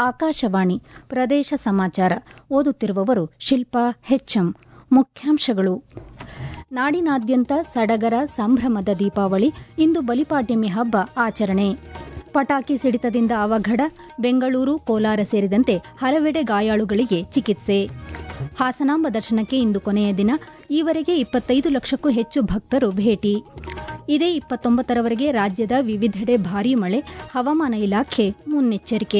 ಆಕಾಶವಾಣಿ ಪ್ರದೇಶ ಸಮಾಚಾರ ಓದುತ್ತಿರುವವರು ಶಿಲ್ಪಾ ಹೆಚ್ಎಂ ಮುಖ್ಯಾಂಶಗಳು ನಾಡಿನಾದ್ಯಂತ ಸಡಗರ ಸಂಭ್ರಮದ ದೀಪಾವಳಿ ಇಂದು ಬಲಿಪಾಡ್ಯಮಿ ಹಬ್ಬ ಆಚರಣೆ ಪಟಾಕಿ ಸಿಡಿತದಿಂದ ಅವಘಡ ಬೆಂಗಳೂರು ಕೋಲಾರ ಸೇರಿದಂತೆ ಹಲವೆಡೆ ಗಾಯಾಳುಗಳಿಗೆ ಚಿಕಿತ್ಸೆ ಹಾಸನಾಂಬ ದರ್ಶನಕ್ಕೆ ಇಂದು ಕೊನೆಯ ದಿನ ಈವರೆಗೆ ಇಪ್ಪತ್ತೈದು ಲಕ್ಷಕ್ಕೂ ಹೆಚ್ಚು ಭಕ್ತರು ಭೇಟಿ ಇದೇ ಇಪ್ಪತ್ತೊಂಬತ್ತರವರೆಗೆ ರಾಜ್ಯದ ವಿವಿಧೆಡೆ ಭಾರೀ ಮಳೆ ಹವಾಮಾನ ಇಲಾಖೆ ಮುನ್ನೆಚ್ಚರಿಕೆ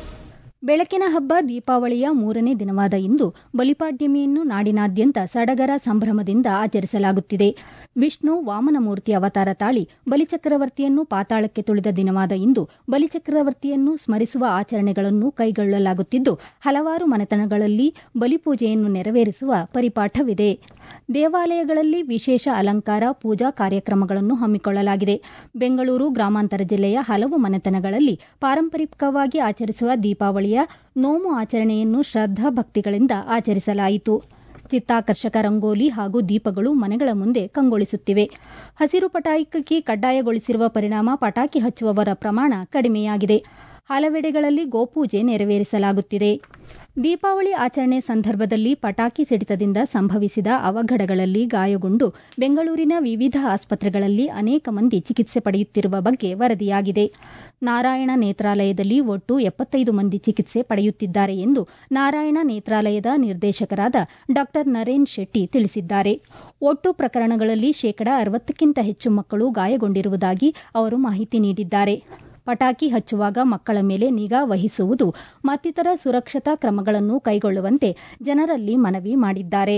ಬೆಳಕಿನ ಹಬ್ಬ ದೀಪಾವಳಿಯ ಮೂರನೇ ದಿನವಾದ ಇಂದು ಬಲಿಪಾಡ್ಯಮಿಯನ್ನು ನಾಡಿನಾದ್ಯಂತ ಸಡಗರ ಸಂಭ್ರಮದಿಂದ ಆಚರಿಸಲಾಗುತ್ತಿದೆ ವಿಷ್ಣು ವಾಮನಮೂರ್ತಿ ಅವತಾರ ತಾಳಿ ಬಲಿಚಕ್ರವರ್ತಿಯನ್ನು ಪಾತಾಳಕ್ಕೆ ತುಳಿದ ದಿನವಾದ ಇಂದು ಬಲಿಚಕ್ರವರ್ತಿಯನ್ನು ಸ್ಮರಿಸುವ ಆಚರಣೆಗಳನ್ನು ಕೈಗೊಳ್ಳಲಾಗುತ್ತಿದ್ದು ಹಲವಾರು ಮನೆತನಗಳಲ್ಲಿ ಬಲಿಪೂಜೆಯನ್ನು ನೆರವೇರಿಸುವ ಪರಿಪಾಠವಿದೆ ದೇವಾಲಯಗಳಲ್ಲಿ ವಿಶೇಷ ಅಲಂಕಾರ ಪೂಜಾ ಕಾರ್ಯಕ್ರಮಗಳನ್ನು ಹಮ್ಮಿಕೊಳ್ಳಲಾಗಿದೆ ಬೆಂಗಳೂರು ಗ್ರಾಮಾಂತರ ಜಿಲ್ಲೆಯ ಹಲವು ಮನೆತನಗಳಲ್ಲಿ ಪಾರಂಪರಿಕವಾಗಿ ಆಚರಿಸುವ ದೀಪಾವಳಿಯ ನೋಮು ಆಚರಣೆಯನ್ನು ಶ್ರದ್ದಾಭಕ್ತಿಗಳಿಂದ ಆಚರಿಸಲಾಯಿತು ಚಿತ್ತಾಕರ್ಷಕ ರಂಗೋಲಿ ಹಾಗೂ ದೀಪಗಳು ಮನೆಗಳ ಮುಂದೆ ಕಂಗೊಳಿಸುತ್ತಿವೆ ಹಸಿರು ಪಟಾಕಿ ಕಡ್ಡಾಯಗೊಳಿಸಿರುವ ಪರಿಣಾಮ ಪಟಾಕಿ ಹಚ್ಚುವವರ ಪ್ರಮಾಣ ಕಡಿಮೆಯಾಗಿದೆ ಹಲವೆಡೆಗಳಲ್ಲಿ ಗೋಪೂಜೆ ನೆರವೇರಿಸಲಾಗುತ್ತಿದೆ ದೀಪಾವಳಿ ಆಚರಣೆ ಸಂದರ್ಭದಲ್ಲಿ ಪಟಾಕಿ ಸಿಡಿತದಿಂದ ಸಂಭವಿಸಿದ ಅವಘಡಗಳಲ್ಲಿ ಗಾಯಗೊಂಡು ಬೆಂಗಳೂರಿನ ವಿವಿಧ ಆಸ್ಪತ್ರೆಗಳಲ್ಲಿ ಅನೇಕ ಮಂದಿ ಚಿಕಿತ್ಸೆ ಪಡೆಯುತ್ತಿರುವ ಬಗ್ಗೆ ವರದಿಯಾಗಿದೆ ನಾರಾಯಣ ನೇತ್ರಾಲಯದಲ್ಲಿ ಒಟ್ಟು ಎಪ್ಪತ್ತೈದು ಮಂದಿ ಚಿಕಿತ್ಸೆ ಪಡೆಯುತ್ತಿದ್ದಾರೆ ಎಂದು ನಾರಾಯಣ ನೇತ್ರಾಲಯದ ನಿರ್ದೇಶಕರಾದ ಡಾ ನರೇನ್ ಶೆಟ್ಟಿ ತಿಳಿಸಿದ್ದಾರೆ ಒಟ್ಟು ಪ್ರಕರಣಗಳಲ್ಲಿ ಶೇಕಡಾ ಅರವತ್ತಕ್ಕಿಂತ ಹೆಚ್ಚು ಮಕ್ಕಳು ಗಾಯಗೊಂಡಿರುವುದಾಗಿ ಅವರು ಮಾಹಿತಿ ನೀಡಿದ್ದಾರೆ ಪಟಾಕಿ ಹಚ್ಚುವಾಗ ಮಕ್ಕಳ ಮೇಲೆ ನಿಗಾ ವಹಿಸುವುದು ಮತ್ತಿತರ ಸುರಕ್ಷತಾ ಕ್ರಮಗಳನ್ನು ಕೈಗೊಳ್ಳುವಂತೆ ಜನರಲ್ಲಿ ಮನವಿ ಮಾಡಿದ್ದಾರೆ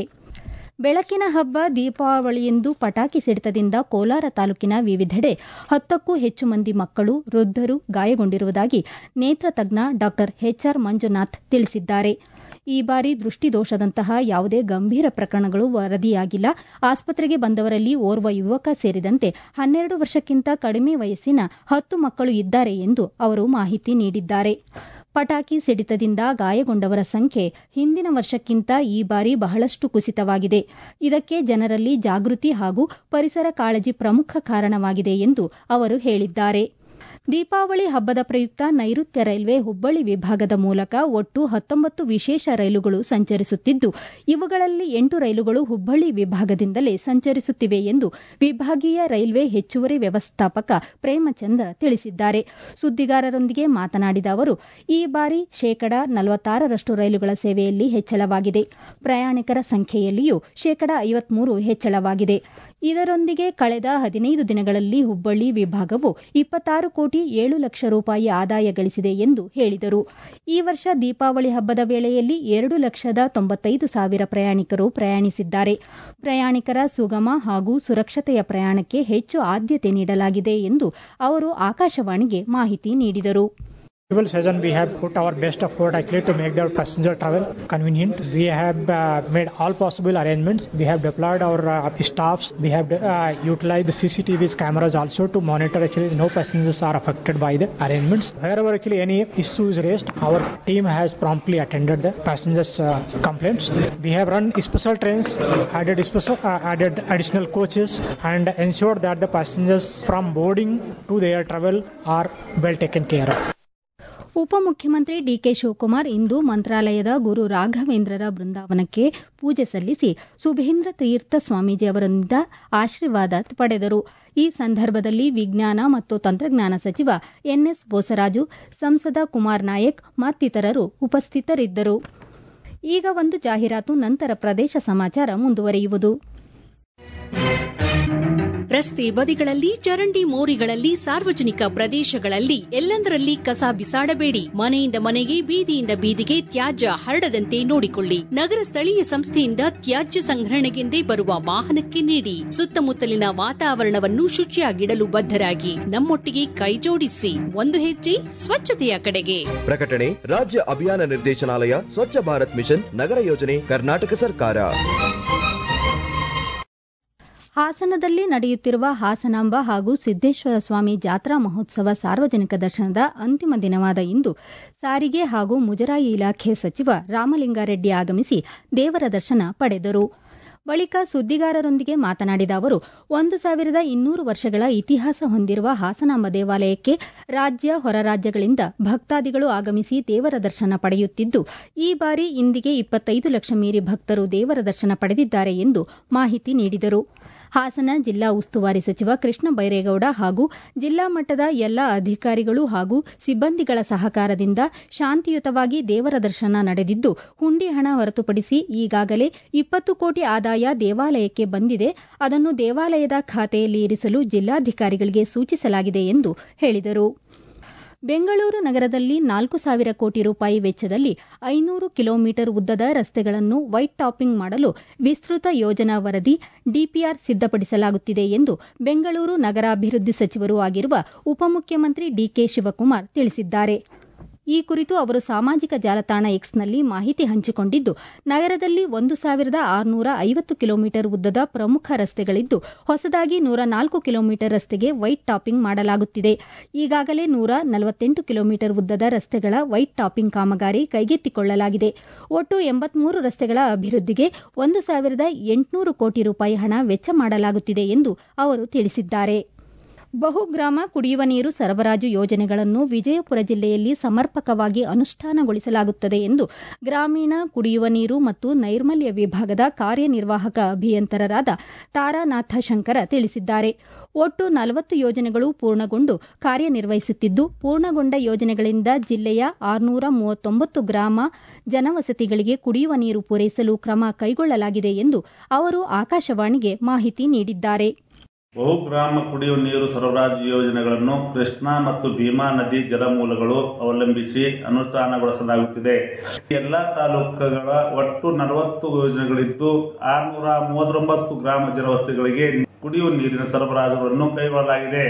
ಬೆಳಕಿನ ಹಬ್ಬ ದೀಪಾವಳಿಯಂದು ಪಟಾಕಿ ಸಿಡಿತದಿಂದ ಕೋಲಾರ ತಾಲೂಕಿನ ವಿವಿಧೆಡೆ ಹತ್ತಕ್ಕೂ ಹೆಚ್ಚು ಮಂದಿ ಮಕ್ಕಳು ವೃದ್ಧರು ಗಾಯಗೊಂಡಿರುವುದಾಗಿ ನೇತ್ರ ತಜ್ಞ ಡಾ ಎಚ್ಆರ್ ಮಂಜುನಾಥ್ ತಿಳಿಸಿದ್ದಾರೆ ಈ ಬಾರಿ ದೃಷ್ಟಿದೋಷದಂತಹ ಯಾವುದೇ ಗಂಭೀರ ಪ್ರಕರಣಗಳು ವರದಿಯಾಗಿಲ್ಲ ಆಸ್ಪತ್ರೆಗೆ ಬಂದವರಲ್ಲಿ ಓರ್ವ ಯುವಕ ಸೇರಿದಂತೆ ಹನ್ನೆರಡು ವರ್ಷಕ್ಕಿಂತ ಕಡಿಮೆ ವಯಸ್ಸಿನ ಹತ್ತು ಮಕ್ಕಳು ಇದ್ದಾರೆ ಎಂದು ಅವರು ಮಾಹಿತಿ ನೀಡಿದ್ದಾರೆ ಪಟಾಕಿ ಸಿಡಿತದಿಂದ ಗಾಯಗೊಂಡವರ ಸಂಖ್ಯೆ ಹಿಂದಿನ ವರ್ಷಕ್ಕಿಂತ ಈ ಬಾರಿ ಬಹಳಷ್ಟು ಕುಸಿತವಾಗಿದೆ ಇದಕ್ಕೆ ಜನರಲ್ಲಿ ಜಾಗೃತಿ ಹಾಗೂ ಪರಿಸರ ಕಾಳಜಿ ಪ್ರಮುಖ ಕಾರಣವಾಗಿದೆ ಎಂದು ಅವರು ಹೇಳಿದ್ದಾರೆ ದೀಪಾವಳಿ ಹಬ್ಬದ ಪ್ರಯುಕ್ತ ನೈಋತ್ಯ ರೈಲ್ವೆ ಹುಬ್ಬಳ್ಳಿ ವಿಭಾಗದ ಮೂಲಕ ಒಟ್ಟು ಹತ್ತೊಂಬತ್ತು ವಿಶೇಷ ರೈಲುಗಳು ಸಂಚರಿಸುತ್ತಿದ್ದು ಇವುಗಳಲ್ಲಿ ಎಂಟು ರೈಲುಗಳು ಹುಬ್ಬಳ್ಳಿ ವಿಭಾಗದಿಂದಲೇ ಸಂಚರಿಸುತ್ತಿವೆ ಎಂದು ವಿಭಾಗೀಯ ರೈಲ್ವೆ ಹೆಚ್ಚುವರಿ ವ್ಯವಸ್ಥಾಪಕ ಪ್ರೇಮಚಂದ್ರ ತಿಳಿಸಿದ್ದಾರೆ ಸುದ್ದಿಗಾರರೊಂದಿಗೆ ಮಾತನಾಡಿದ ಅವರು ಈ ಬಾರಿ ಶೇಕಡಾ ನಲವತ್ತಾರರಷ್ಟು ರೈಲುಗಳ ಸೇವೆಯಲ್ಲಿ ಹೆಚ್ಚಳವಾಗಿದೆ ಪ್ರಯಾಣಿಕರ ಸಂಖ್ಯೆಯಲ್ಲಿಯೂ ಶೇಕಡಾ ಐವತ್ಮೂರು ಹೆಚ್ಚಳವಾಗಿದೆ ಇದರೊಂದಿಗೆ ಕಳೆದ ಹದಿನೈದು ದಿನಗಳಲ್ಲಿ ಹುಬ್ಬಳ್ಳಿ ವಿಭಾಗವು ಇಪ್ಪತ್ತಾರು ಕೋಟಿ ಏಳು ಲಕ್ಷ ರೂಪಾಯಿ ಆದಾಯ ಗಳಿಸಿದೆ ಎಂದು ಹೇಳಿದರು ಈ ವರ್ಷ ದೀಪಾವಳಿ ಹಬ್ಬದ ವೇಳೆಯಲ್ಲಿ ಎರಡು ಲಕ್ಷದ ತೊಂಬತ್ತೈದು ಸಾವಿರ ಪ್ರಯಾಣಿಕರು ಪ್ರಯಾಣಿಸಿದ್ದಾರೆ ಪ್ರಯಾಣಿಕರ ಸುಗಮ ಹಾಗೂ ಸುರಕ್ಷತೆಯ ಪ್ರಯಾಣಕ್ಕೆ ಹೆಚ್ಚು ಆದ್ಯತೆ ನೀಡಲಾಗಿದೆ ಎಂದು ಅವರು ಆಕಾಶವಾಣಿಗೆ ಮಾಹಿತಿ ನೀಡಿದರು Festival season, we have put our best effort actually to make the passenger travel convenient. We have uh, made all possible arrangements. We have deployed our uh, staffs. We have uh, utilized the CCTV's cameras also to monitor actually no passengers are affected by the arrangements. Wherever actually any issue is raised, our team has promptly attended the passengers' uh, complaints. We have run special trains, added special, uh, added additional coaches, and ensured that the passengers from boarding to their travel are well taken care of. ಉಪಮುಖ್ಯಮಂತ್ರಿ D K Shivakumar ಇಂದು ಮಂತ್ರಾಲಯದ ಗುರು ರಾಘವೇಂದ್ರರ ಬೃಂದಾವನಕ್ಕೆ ಪೂಜೆ ಸಲ್ಲಿಸಿ ಸುಭೇಂದ್ರ ತೀರ್ಥ ಸ್ವಾಮೀಜಿ ಅವರಿಂದ ಆಶೀರ್ವಾದ ಪಡೆದರು ಈ ಸಂದರ್ಭದಲ್ಲಿ ವಿಜ್ಞಾನ ಮತ್ತು ತಂತ್ರಜ್ಞಾನ ಸಚಿವ ಎನ್ಎಸ್ ಬೋಸರಾಜು ಸಂಸದ ಕುಮಾರ್ ನಾಯಕ್ ಮತ್ತಿತರರು ಉಪಸ್ಥಿತರಿದ್ದರು ಈಗ ಒಂದು ಜಾಹೀರಾತು ನಂತರ ಪ್ರದೇಶ ಸಮಾಚಾರ ಮುಂದುವರಿಯುವುದು ರಸ್ತೆ ಬದಿಗಳಲ್ಲಿ ಚರಂಡಿ ಮೋರಿಗಳಲ್ಲಿ ಸಾರ್ವಜನಿಕ ಪ್ರದೇಶಗಳಲ್ಲಿ ಎಲ್ಲೆಂದರಲ್ಲಿ ಕಸ ಬಿಸಾಡಬೇಡಿ ಮನೆಯಿಂದ ಮನೆಗೆ ಬೀದಿಯಿಂದ ಬೀದಿಗೆ ತ್ಯಾಜ್ಯ ಹರಡದಂತೆ ನೋಡಿಕೊಳ್ಳಿ ನಗರ ಸ್ಥಳೀಯ ಸಂಸ್ಥೆಯಿಂದ ತ್ಯಾಜ್ಯ ಸಂಗ್ರಹಣೆಗೆಂದೇ ಬರುವ ವಾಹನಕ್ಕೆ ನೀಡಿ ಸುತ್ತಮುತ್ತಲಿನ ವಾತಾವರಣವನ್ನು ಶುಚಿಯಾಗಿಡಲು ಬದ್ಧರಾಗಿ ನಮ್ಮೊಟ್ಟಿಗೆ ಕೈಜೋಡಿಸಿ ಒಂದು ಹೆಜ್ಜೆ ಸ್ವಚ್ಛತೆಯ ಕಡೆಗೆ ಪ್ರಕಟಣೆ ರಾಜ್ಯ ಅಭಿಯಾನ ನಿರ್ದೇಶನಾಲಯ ಸ್ವಚ್ಛ ಭಾರತ್ ಮಿಷನ್ ನಗರ ಯೋಜನೆ ಕರ್ನಾಟಕ ಸರ್ಕಾರ ಹಾಸನದಲ್ಲಿ ನಡೆಯುತ್ತಿರುವ ಹಾಸನಾಂಬ ಹಾಗೂ ಸಿದ್ದೇಶ್ವರ ಸ್ವಾಮಿ ಜಾತ್ರಾ ಮಹೋತ್ಸವ ಸಾರ್ವಜನಿಕ ದರ್ಶನದ ಅಂತಿಮ ದಿನವಾದ ಇಂದು ಸಾರಿಗೆ ಹಾಗೂ ಮುಜರಾಯಿ ಇಲಾಖೆ ಸಚಿವ ರಾಮಲಿಂಗಾರೆಡ್ಡಿ ಆಗಮಿಸಿ ದೇವರ ದರ್ಶನ ಪಡೆದರು ಬಳಿಕ ಸುದ್ದಿಗಾರರೊಂದಿಗೆ ಮಾತನಾಡಿದ ಅವರು ಒಂದು ಸಾವಿರದ ಇನ್ನೂರು ವರ್ಷಗಳ ಇತಿಹಾಸ ಹೊಂದಿರುವ ಹಾಸನಾಂಬ ದೇವಾಲಯಕ್ಕೆ ರಾಜ್ಯ ಹೊರ ರಾಜ್ಯಗಳಿಂದ ಭಕ್ತಾದಿಗಳು ಆಗಮಿಸಿ ದೇವರ ದರ್ಶನ ಪಡೆಯುತ್ತಿದ್ದು ಈ ಬಾರಿ ಇಂದಿಗೆ ಇಪ್ಪತ್ತೈದು ಲಕ್ಷ ಮೀರಿ ಭಕ್ತರು ದೇವರ ದರ್ಶನ ಪಡೆದಿದ್ದಾರೆ ಎಂದು ಮಾಹಿತಿ ನೀಡಿದರು ಹಾಸನ ಜಿಲ್ಲಾ ಉಸ್ತುವಾರಿ ಸಚಿವ ಕೃಷ್ಣ ಬೈರೇಗೌಡ ಹಾಗೂ ಜಿಲ್ಲಾ ಮಟ್ಟದ ಎಲ್ಲ ಅಧಿಕಾರಿಗಳು ಹಾಗೂ ಸಿಬ್ಬಂದಿಗಳ ಸಹಕಾರದಿಂದ ಶಾಂತಿಯುತವಾಗಿ ದೇವರ ದರ್ಶನ ನಡೆದಿದ್ದು ಹುಂಡಿ ಹಣ ಹೊರತುಪಡಿಸಿ ಈಗಾಗಲೇ ಇಪ್ಪತ್ತು ಕೋಟಿ ಆದಾಯ ದೇವಾಲಯಕ್ಕೆ ಬಂದಿದೆ ಅದನ್ನು ದೇವಾಲಯದ ಖಾತೆಯಲ್ಲಿ ಇರಿಸಲು ಜಿಲ್ಲಾಧಿಕಾರಿಗಳಿಗೆ ಸೂಚಿಸಲಾಗಿದೆ ಎಂದು ಹೇಳಿದರು ಬೆಂಗಳೂರು ನಗರದಲ್ಲಿ ನಾಲ್ಕು ಸಾವಿರ ಕೋಟಿ ರೂಪಾಯಿ ವೆಚ್ಚದಲ್ಲಿ ಐನೂರು ಕಿಲೋಮೀಟರ್ ಉದ್ದದ ರಸ್ತೆಗಳನ್ನು ವೈಟ್ ಟಾಪಿಂಗ್ ಮಾಡಲು ವಿಸ್ತೃತ ಯೋಜನಾ ವರದಿ ಡಿಪಿಆರ್ ಸಿದ್ದಪಡಿಸಲಾಗುತ್ತಿದೆ ಎಂದು ಬೆಂಗಳೂರು ನಗರಾಭಿವೃದ್ಧಿ ಸಚಿವರೂ ಆಗಿರುವ ಉಪಮುಖ್ಯಮಂತ್ರಿ ಡಿಕೆ ಶಿವಕುಮಾರ್ ತಿಳಿಸಿದ್ದಾರೆ ಈ ಕುರಿತು ಅವರು ಸಾಮಾಜಿಕ ಜಾಲತಾಣ ಎಕ್ಸ್ನಲ್ಲಿ ಮಾಹಿತಿ ಹಂಚಿಕೊಂಡಿದ್ದು ನಗರದಲ್ಲಿ ಒಂದು ಸಾವಿರದ ಆರುನೂರ ಐವತ್ತು ಕಿಲೋಮೀಟರ್ ಉದ್ದದ ಪ್ರಮುಖ ರಸ್ತೆಗಳಿದ್ದು ಹೊಸದಾಗಿ ನೂರ ನಾಲ್ಕು ಕಿಲೋಮೀಟರ್ ರಸ್ತೆಗೆ ವೈಟ್ ಟಾಪಿಂಗ್ ಮಾಡಲಾಗುತ್ತಿದೆ ಈಗಾಗಲೇ ನೂರ ನಲವತ್ತೆಂಟು ಕಿಲೋಮೀಟರ್ ಉದ್ದದ ರಸ್ತೆಗಳ ವೈಟ್ ಟಾಪಿಂಗ್ ಕಾಮಗಾರಿ ಕೈಗೆತ್ತಿಕೊಳ್ಳಲಾಗಿದೆ ಒಟ್ಟು ಎಂಬತ್ಮೂರು ರಸ್ತೆಗಳ ಅಭಿವೃದ್ಧಿಗೆ ಒಂದು ಸಾವಿರದ ಎಂಟುನೂರು ಕೋಟಿ ರೂಪಾಯಿ ಹಣ ವೆಚ್ಚ ಮಾಡಲಾಗುತ್ತಿದೆ ಎಂದು ಅವರು ತಿಳಿಸಿದ್ದಾರೆ ಬಹುಗ್ರಾಮ ಕುಡಿಯುವ ನೀರು ಸರಬರಾಜು ಯೋಜನೆಗಳನ್ನು ವಿಜಯಪುರ ಜಿಲ್ಲೆಯಲ್ಲಿ ಸಮರ್ಪಕವಾಗಿ ಅನುಷ್ಠಾನಗೊಳಿಸಲಾಗುತ್ತದೆ ಎಂದು ಗ್ರಾಮೀಣ ಕುಡಿಯುವ ನೀರು ಮತ್ತು ನೈರ್ಮಲ್ಯ ವಿಭಾಗದ ಕಾರ್ಯನಿರ್ವಾಹಕ ಅಭಿಯಂತರರಾದ ತಾರಾನಾಥ ಶಂಕರ ತಿಳಿಸಿದ್ದಾರೆ ಒಟ್ಟು ನಲವತ್ತು ಯೋಜನೆಗಳು ಪೂರ್ಣಗೊಂಡು ಕಾರ್ಯನಿರ್ವಹಿಸುತ್ತಿದ್ದು ಪೂರ್ಣಗೊಂಡ ಯೋಜನೆಗಳಿಂದ ಜಿಲ್ಲೆಯ ಆರುನೂರ ಮೂವತ್ತೊಂಬತ್ತು ಗ್ರಾಮ ಜನವಸತಿಗಳಿಗೆ ಕುಡಿಯುವ ನೀರು ಪೂರೈಸಲು ಕ್ರಮ ಕೈಗೊಳ್ಳಲಾಗಿದೆ ಎಂದು ಅವರು ಆಕಾಶವಾಣಿಗೆ ಮಾಹಿತಿ ನೀಡಿದ್ದಾರೆ ಬಹುಗ್ರಾಮ ಕುಡಿಯುವ ನೀರು ಸರಬರಾಜು ಯೋಜನೆಗಳನ್ನು ಕೃಷ್ಣಾ ಮತ್ತು ಭೀಮಾ ನದಿ ಜಲಮೂಲಗಳು ಅವಲಂಬಿಸಿ ಅನುಷ್ಠಾನಗೊಳಿಸಲಾಗುತ್ತಿದೆ ಎಲ್ಲಾ ತಾಲೂಕುಗಳ ಒಟ್ಟು ನಲವತ್ತು ಯೋಜನೆಗಳಿದ್ದು ಆರುನೂರ ಮೂವತ್ತೊಂಬತ್ತು ಗ್ರಾಮ ಜನವಸತಿಗಳಿಗೆ ಕುಡಿಯುವ ನೀರಿನ ಸರಬರಾಜುಗಳನ್ನು ಕೈಗೊಳ್ಳಲಾಗಿದೆ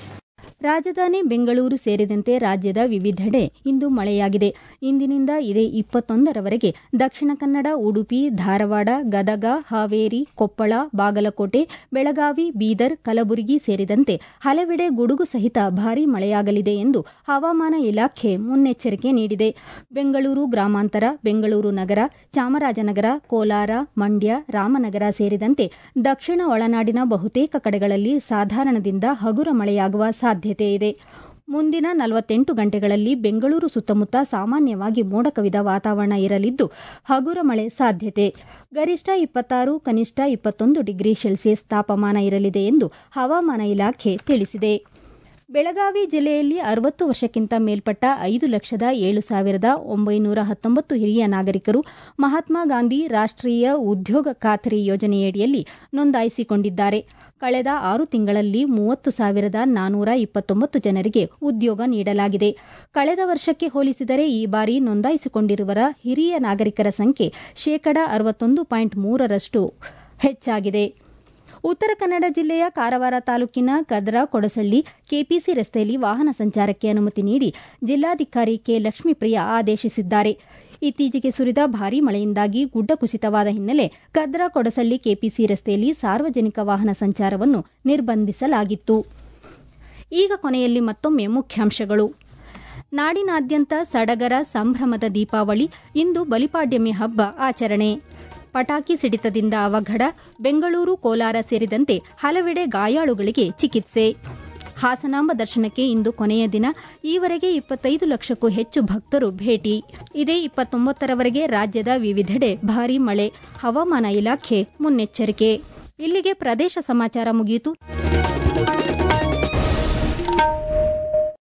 ರಾಜಧಾನಿ ಬೆಂಗಳೂರು ಸೇರಿದಂತೆ ರಾಜ್ಯದ ವಿವಿಧೆಡೆ ಇಂದು ಮಳೆಯಾಗಿದೆ ಇಂದಿನಿಂದ ಇದೇ ಇಪ್ಪತ್ತೊಂದರವರೆಗೆ ದಕ್ಷಿಣ ಕನ್ನಡ ಉಡುಪಿ ಧಾರವಾಡ ಗದಗ ಹಾವೇರಿ ಕೊಪ್ಪಳ ಬಾಗಲಕೋಟೆ ಬೆಳಗಾವಿ ಬೀದರ್ ಕಲಬುರಗಿ ಸೇರಿದಂತೆ ಹಲವೆಡೆ ಗುಡುಗು ಸಹಿತ ಭಾರೀ ಮಳೆಯಾಗಲಿದೆ ಎಂದು ಹವಾಮಾನ ಇಲಾಖೆ ಮುನ್ನೆಚ್ಚರಿಕೆ ನೀಡಿದೆ ಬೆಂಗಳೂರು ಗ್ರಾಮಾಂತರ ಬೆಂಗಳೂರು ನಗರ ಚಾಮರಾಜನಗರ ಕೋಲಾರ ಮಂಡ್ಯ ರಾಮನಗರ ಸೇರಿದಂತೆ ದಕ್ಷಿಣ ಒಳನಾಡಿನ ಬಹುತೇಕ ಕಡೆಗಳಲ್ಲಿ ಸಾಧಾರಣದಿಂದ ಹಗುರ ಮಳೆಯಾಗುವ ಸಾಧ್ಯತೆ ಇದೆ ಮುಂದಿನ ನಲವತ್ತೆಂಟು ಗಂಟೆಗಳಲ್ಲಿ ಬೆಂಗಳೂರು ಸುತ್ತಮುತ್ತ ಸಾಮಾನ್ಯವಾಗಿ ಮೋಡ ಕವಿದ ವಾತಾವರಣ ಇರಲಿದ್ದು ಹಗುರ ಮಳೆ ಸಾಧ್ಯತೆ ಗರಿಷ್ಠ ಇಪ್ಪತ್ತಾರು ಕನಿಷ್ಠ ಇಪ್ಪತ್ತೊಂದು ಡಿಗ್ರಿ ಸೆಲ್ಸಿಯಸ್ ತಾಪಮಾನ ಇರಲಿದೆ ಎಂದು ಹವಾಮಾನ ಇಲಾಖೆ ತಿಳಿಸಿದೆ ಬೆಳಗಾವಿ ಜಿಲ್ಲೆಯಲ್ಲಿ ಅರವತ್ತು ವರ್ಷಕ್ಕಿಂತ ಮೇಲ್ಪಟ್ಟ ಐದು ಲಕ್ಷದ ಏಳು ಸಾವಿರದ ಒಂಬೈನೂರ ಹತ್ತೊಂಬತ್ತು ಹಿರಿಯ ನಾಗರಿಕರು ಮಹಾತ್ಮ ಗಾಂಧಿ ರಾಷ್ಟೀಯ ಉದ್ಯೋಗ ಖಾತರಿ ಯೋಜನೆಯಡಿಯಲ್ಲಿ ನೋಂದಾಯಿಸಿಕೊಂಡಿದ್ದಾರೆ ಕಳೆದ ಆರು ತಿಂಗಳಲ್ಲಿ ಮೂವತ್ತು ಸಾವಿರದ ನಾನೂರ ಇಪ್ಪತ್ತೊಂಬತ್ತು ಜನರಿಗೆ ಉದ್ಯೋಗ ನೀಡಲಾಗಿದೆ ಕಳೆದ ವರ್ಷಕ್ಕೆ ಹೋಲಿಸಿದರೆ ಈ ಬಾರಿ ನೋಂದಾಯಿಸಿಕೊಂಡಿರುವರ ಹಿರಿಯ ನಾಗರಿಕರ ಸಂಖ್ಯೆ ಶೇಕಡಾ ಅರವತ್ತೊಂದು ಪಾಯಿಂಟ್ ಮೂರರಷ್ಟು ಹೆಚ್ಚಾಗಿದೆ ಉತ್ತರ ಕನ್ನಡ ಜಿಲ್ಲೆಯ ಕಾರವಾರ ತಾಲೂಕಿನ ಕದ್ರಾ ಕೊಡಸಳ್ಳಿ ಕೆಪಿಸಿ ರಸ್ತೆಯಲ್ಲಿ ವಾಹನ ಸಂಚಾರಕ್ಕೆ ಅನುಮತಿ ನೀಡಿ ಜಿಲ್ಲಾಧಿಕಾರಿ ಕೆ ಲಕ್ಷ್ಮೀಪ್ರಿಯ ಆದೇಶಿಸಿದ್ದಾರೆ ಇತ್ತೀಚೆಗೆ ಸುರಿದ ಭಾರೀ ಮಳೆಯಿಂದಾಗಿ ಗುಡ್ಡ ಕುಸಿತವಾದ ಹಿನ್ನೆಲೆ ಕದ್ರಾ ಕೊಡಸಳ್ಳಿ ಕೆಪಿಸಿ ರಸ್ತೆಯಲ್ಲಿ ಸಾರ್ವಜನಿಕ ವಾಹನ ಸಂಚಾರವನ್ನು ನಿರ್ಬಂಧಿಸಲಾಗಿತ್ತು ಈಗ ಕೊನೆಯಲ್ಲಿ ಮತ್ತೊಮ್ಮೆ ಮುಖ್ಯಾಂಶಗಳು ನಾಡಿನಾದ್ಯಂತ ಸಡಗರ ಸಂಭ್ರಮದ ದೀಪಾವಳಿ ಇಂದು ಬಲಿಪಾಡ್ಯಮಿ ಹಬ್ಬ ಆಚರಣೆ ಪಟಾಕಿ ಸಿಡಿತದಿಂದ ಅವಘಡ ಬೆಂಗಳೂರು ಕೋಲಾರ ಸೇರಿದಂತೆ ಹಲವೆಡೆ ಗಾಯಾಳುಗಳಿಗೆ ಚಿಕಿತ್ಸೆ ಹಾಸನಾಂಬ ದರ್ಶನಕ್ಕೆ ಇಂದು ಕೊನೆಯ ದಿನ ಈವರೆಗೆ ಇಪ್ಪತ್ತೈದು ಲಕ್ಷಕ್ಕೂ ಹೆಚ್ಚು ಭಕ್ತರು ಭೇಟಿ ಇದೇ ಇಪ್ಪತ್ತೊಂಬತ್ತರವರೆಗೆ ರಾಜ್ಯದ ವಿವಿಧೆಡೆ ಭಾರೀ ಮಳೆ ಹವಾಮಾನ ಇಲಾಖೆ ಮುನ್ನೆಚ್ಚರಿಕೆ ಇಲ್ಲಿಗೆ ಪ್ರದೇಶ ಸಮಾಚಾರ ಮುಗಿಯಿತು